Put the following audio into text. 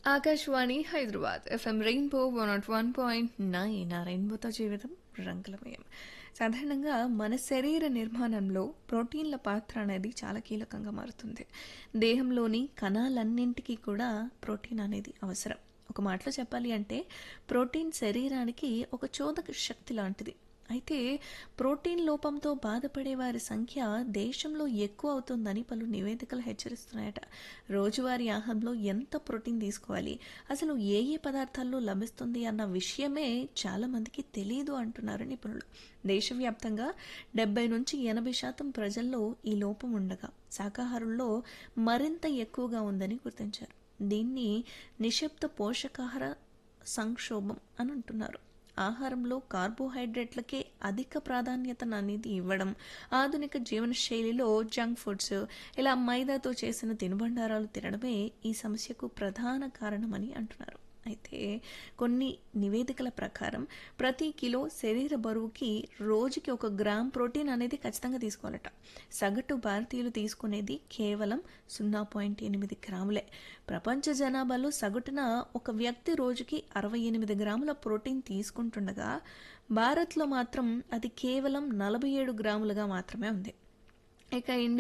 Akashvani Hyderabad FM rainbow one nought one point nine ఆ రెయిన్బోతో జీవితం రంగులమయం సాధారణంగా మన శరీర నిర్మాణంలో ప్రోటీన్ల పాత్ర అనేది చాలా కీలకంగా మారుతుంది దేహంలోని కణాలన్నింటికీ కూడా ప్రోటీన్ అనేది అవసరం ఒక మాటలో చెప్పాలి అంటే ప్రోటీన్ శరీరానికి ఒక చోదక శక్తి లాంటిది అయితే ప్రోటీన్ లోపంతో బాధపడే వారి సంఖ్య దేశంలో ఎక్కువ అవుతుందని పలు నివేదికలు హెచ్చరిస్తున్నాయట రోజువారీ ఆహారంలో ఎంత ప్రోటీన్ తీసుకోవాలి అసలు ఏ ఏ పదార్థాల్లో లభిస్తుంది అన్న విషయమే చాలామందికి తెలియదు అంటున్నారు నిపుణులు దేశవ్యాప్తంగా డెబ్బై నుంచి ఎనభై శాతం ప్రజల్లో ఈ లోపం ఉండగా శాకాహారంలో మరింత ఎక్కువగా ఉందని గుర్తించారు దీన్ని నిశ్శబ్ద పోషకాహార సంక్షోభం అని అంటున్నారు ఆహారంలో కార్బోహైడ్రేట్లకే అధిక ప్రాధాన్యతను అనేది ఇవ్వడం ఆధునిక జీవనశైలిలో జంక్ ఫుడ్స్ ఇలా మైదాతో చేసిన తినుబండారాలు తినడమే ఈ సమస్యకు ప్రధాన కారణమని అంటున్నారు అయితే కొన్ని నివేదికల ప్రకారం ప్రతి కిలో శరీర బరువుకి రోజుకి ఒక గ్రామ్ ప్రోటీన్ అనేది ఖచ్చితంగా తీసుకోవాలట సగటు భారతీయులు తీసుకునేది కేవలం సున్నా పాయింట్ ఎనిమిది గ్రాములే ప్రపంచ జనాభాలో సగటున ఒక వ్యక్తి రోజుకి అరవై ఎనిమిది గ్రాముల ప్రోటీన్ తీసుకుంటుండగా భారత్లో మాత్రం అది కేవలం నలభై ఏడు గ్రాములుగా మాత్రమే ఉంది ఇక ఇండియా